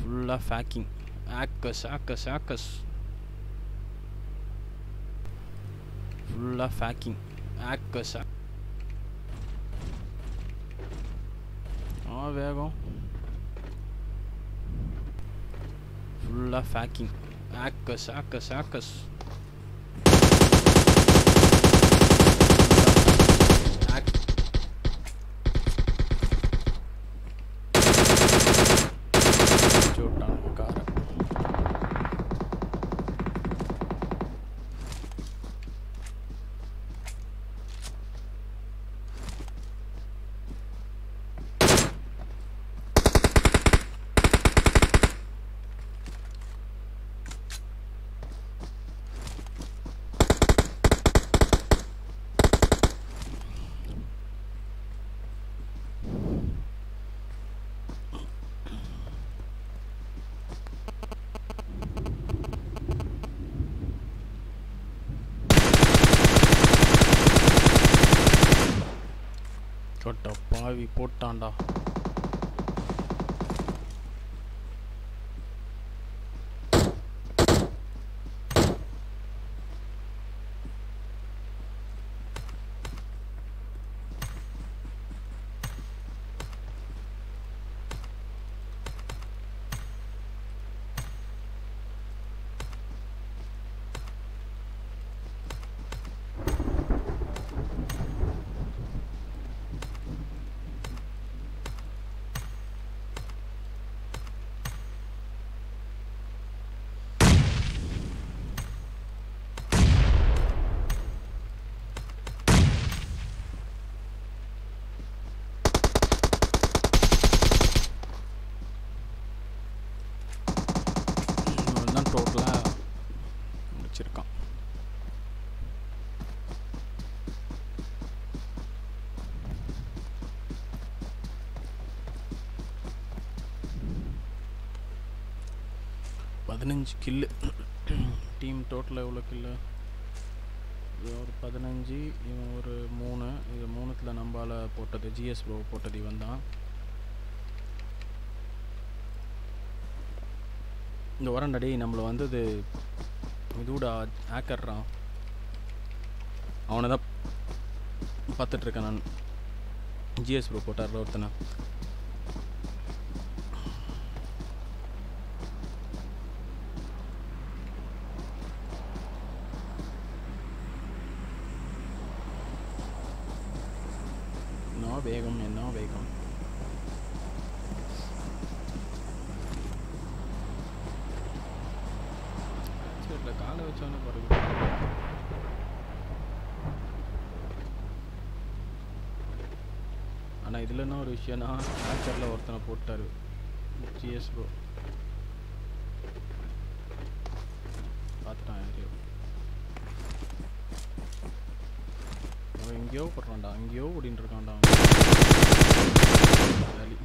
ஃபுல்லாக ஃபேக்கிங் ஆக்கஸ் ஆக்கஸ் ஆக்கஸ் ஃபுல்லாக ஃபேக்கிங் ஆக்கஸ் ஆ வேகம் ஃபுல்லாக ஃபேக்கிங் ஆக்கஸ் ஆக்கஸ் ஆக்கஸ் விட்டானுங்க காரை சொட்ட பாவி போட்டான்டா இவன் தான் டோட்டலாக முடிச்சிருக்கான் பதினஞ்சு கில்லு டீம் டோட்டலாக எவ்வளோ கில்லு இது ஒரு பதினஞ்சு இவன் ஒரு மூணு இது மூணுத்தில் நம்பால் போட்டது ஜிஎஸ் ப்ரோ போட்டது இவன் தான் இந்த வரண்டா டேய் நம்மளை வந்து இது இதுடா ஹேக்கர்றான் அவனை தான் பார்த்துட்ருக்கேன் நான் ஜிஎஸ் ப்ரோ போட்டார் ஒருத்தனை என்ன வேகம் என்ன வேகம் சரி காலை வச்சோன்னு பாருங்க ஆனால் இதில் என்ன ஒரு விஷயம்னா ஹேக்கரில் ஒருத்தனை போட்டார் ஜிஎஸ் ப்ரோ பார்த்துட்டான் யாரையோ அவன் எங்கேயோ போடுறான்டா எங்கேயோ ஓடின்னு இருக்கான்டா அவன். வேலி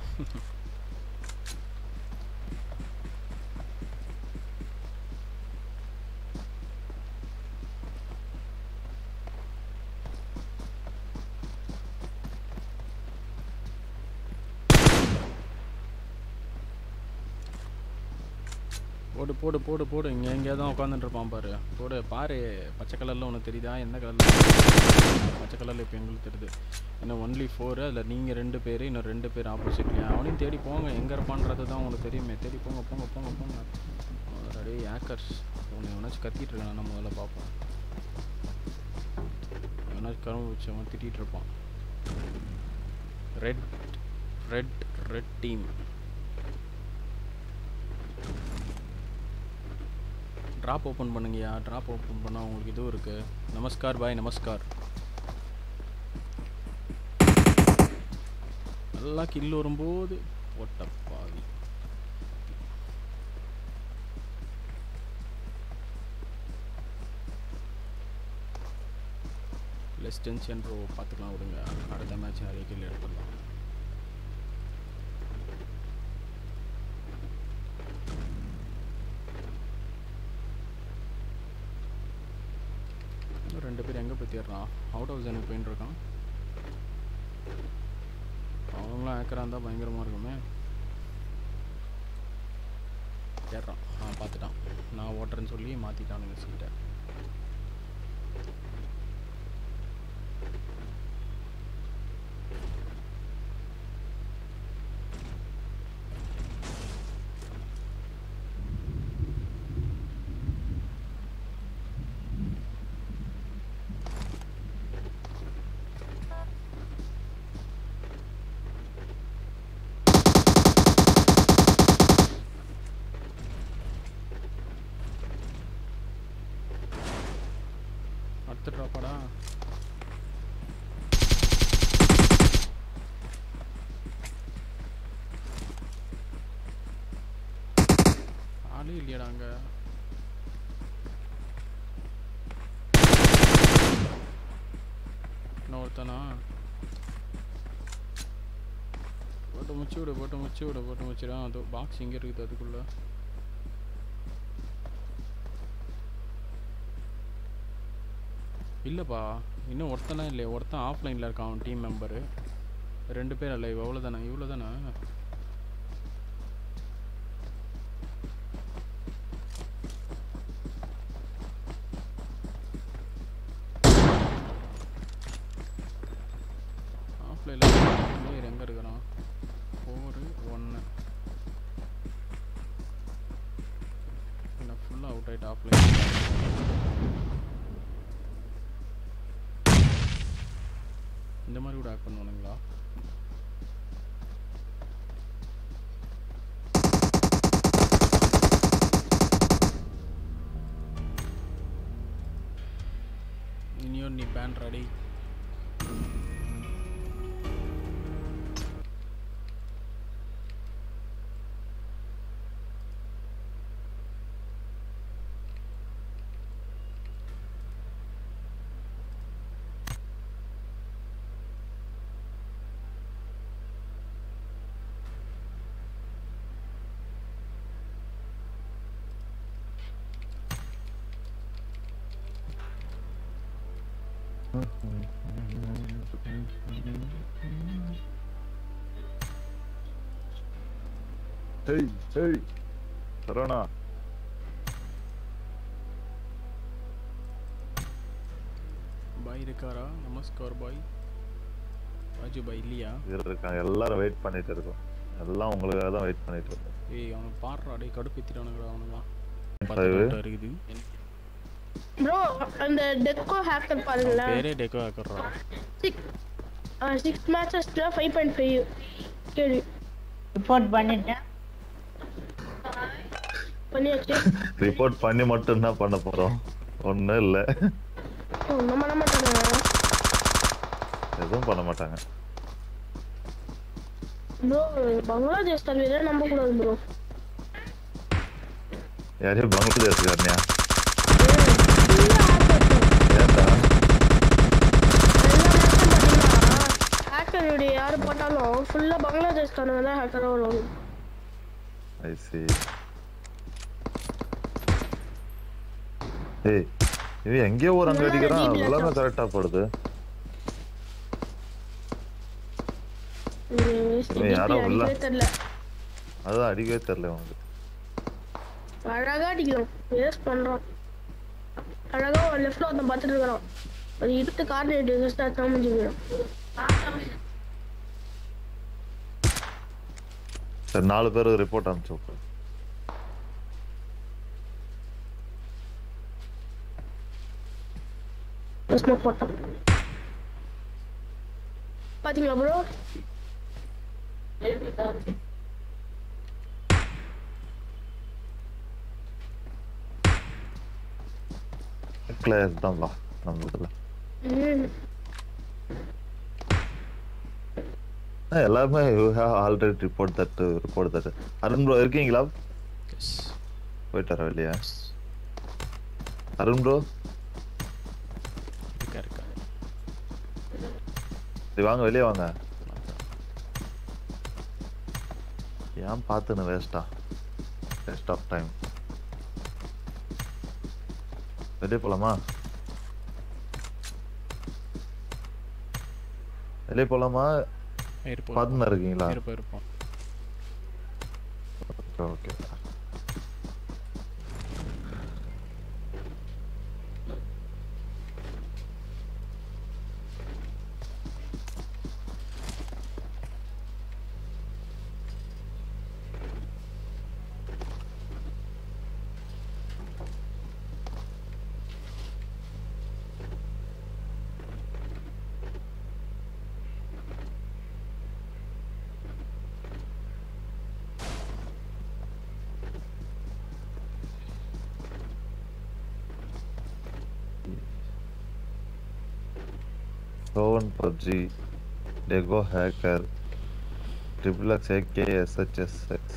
போடு போடு போடு போடு இங்கே எங்கேயா தான் உட்காந்துட்டு இருப்பான் பாரு போடு பாரு பச்சை கலரில் உனக்கு தெரியுதா எந்த கலரில் பச்சை கலரில் இப்போ எங்களுக்கு தெரியுது இன்னும் ஒன்லி ஃபோரு அதில் நீங்கள் ரெண்டு பேர் இன்னும் ரெண்டு பேர் ஆப்போசிட்லையா அவனையும் தேடி போங்க எங்கே இருப்பான்றது தான் உங்களுக்கு தெரியுமே தேடி போங்க போங்க போங்க போங்க ரெடி ஹேக்கர்ஸ் உன்னை எவனாச்சும் கத்திட்டு இருக்கான் நம்ம முதல்ல பார்ப்போம் எவனாச்சும் கரும்பு வச்சவன் திட்டிகிட்டு இருப்பான் red red red team drop open பண்ணுங்கய்யா ட்ராப் ஓப்பன் பண்ணால் உங்களுக்கு இதுவும் இருக்குது நமஸ்கார் பாய் நமஸ்கார் நல்லா கில் வரும்போது ஒட்டப்பாவி லெஸ் டென்ஷன் ப்ரோ பார்த்துக்கலாம் விடுங்க அடுத்த மேட்ச் நிறைய கில் எடுத்துடலாம் இன்னும் ரெண்டு பேர் எங்கே போய் தேடுறான் அவுட் ஹவுஸ் எனக்கு போயின்னு இருக்கான் அவங்களாம் ஏக்கராக இருந்தால் பயங்கரமாக இருக்குமே தேடுறான் ஆ பார்த்துட்டான் நான் ஓட்டுறேன்னு சொல்லி மாற்றிட்டானுங்க சீட்டை அடுத்த ட்ராப்பாடா ஆளே இல்லையாடா அங்க இன்னும் ஒருத்தனா போட்டு முச்சு விடு போட்டு முச்சு விடு போட்டு முச்சிடா அது பாக்ஸ் இங்கே இருக்குது அதுக்குள்ள இல்லைப்பா இன்னும் ஒருத்தனா இல்லையா ஒருத்தன் ஆஃப்லைனில் இருக்கான் அவன் டீம் மெம்பரு ரெண்டு பேர் இல்லை இவ்வளோ தானே இவ்வளோ தானே ஆஃப்லைனில் பிளேயர் எங்கே இருக்கிறான் ஃபோரு ஒன்று நான் ஃபுல்லாக அவுட் ஆகிட்டு ஆஃப்லைன் இந்த மாதிரி கூட ஆட் பண்ணுவானுங்களா இனியும் நீ பேன் ரெடி Hey, hey, சரவணா பாய் இருக்காரா நமஸ்கார் பாய் ராஜு பாய் இல்லையா இதுல இருக்காங்க எல்லாரும் வெயிட் பண்ணிட்டு இருக்கோம் எல்லாம் உங்களுக்காக தான் வெயிட் பண்ணிட்டு இருக்கோம் ஏய் அவனை பாடுறா டேய் கடுப்பேத்திட்டானுங்கடா அவனுங்களாம் Five. பத்து doubt இருக்குது ப்ரோ அந்த டெக்கோ ஹேக்கர் பாருங்களேன் பேரே டெக்கோ ஆக்குறா சிக்ஸ் சிக்ஸ் மேட்சஸ்ல ஃபைவ் பாயிண்ட் ஃபைவ் கேள்வி ரிப்போர்ட் பண்ணிட்டேன் பண்ணியாச்சு ரிப்போர்ட் பண்ணி மட்டும் என்ன பண்ண போறோம் ஒண்ணும் இல்ல ஓ, நம்ம பண்ண மாட்டாங்க எதுவும் பண்ண மாட்டாங்க ப்ரோ பங்களாதேஷ் தலைவியில நம்ப கூடாது ப்ரோ யாரையும் பங்களாதேஷ்காரனியா ஏன்டா ஹேக்கருடைய யாரு போட்டாலும் ஃபுல்லா பங்களாதேஷ்காரங்க தான் ஹேக்கராக வருவாங்க ஐ சி ஏய் இவன் எங்கேயோ ஒரு அங்க அடிக்கிறான் DB ல எல்லாமே தான். கரெக்டா போடுது இவன் யாரோ உள்ள. அடிக்கவே தெரியல அதான் அடிக்கவே தெரியல உனக்கு அழகா அடிக்கிறோம் வேஸ்ட் பண்றோம் அழகா ஒரு லெஃப்ட்ல ஒருத்தன் பார்த்துட்டு இருக்கிறான் அது இடுத்து கார்டினேட் ஜஸ்ட் தான் முடிஞ்சுக்கிறோம் சரி நாலு பேர் ரிப்போர்ட் அனுப்பிச்சு விட்ரு. ஸ்மோக் போட்டான் பாத்தீங்களா ப்ரோ கிளியர் தான்ப்பா நம்ம இதுல ஆ, எல்லாருமே you have already report that report that Arun bro இருக்கீங்களா எஸ் போயிட்டு வர இல்லையா அருண் ப்ரோ இருக்கா இருக்கா சரி வாங்க வெளியே வாங்க ஏன் பார்த்துன்னு வேஸ்டா வேஸ்ட் ஆஃப் டைம் வெளியே போலாமா வெளியே போலாமா இருப்போம் பார்த்துன்னு இருக்கீங்களா இருப்போம் இருப்போம் ஓகே ஓகே ரோவன் பப்ஜி டெகோ ஹேக்கர் ட்ரிபிள் எக்ஸ் ஏகே எஸ்ஹெச்எஸ்எக்ஸ்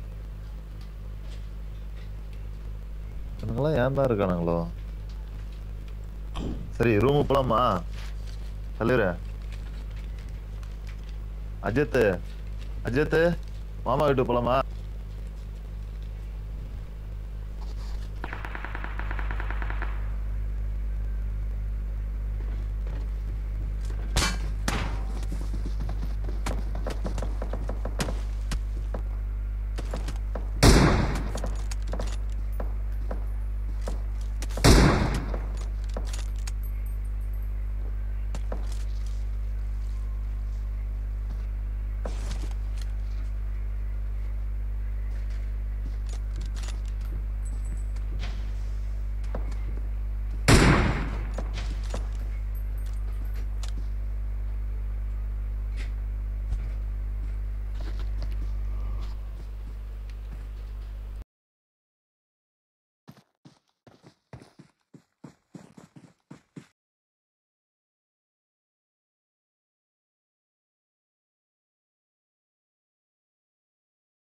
இவனுங்களாம் ஏன் தான் இருக்கானுங்களோ சரி ரூமு போலாமா தலைவர அஜித் அஜித் மாமா வீட்டு போலாமா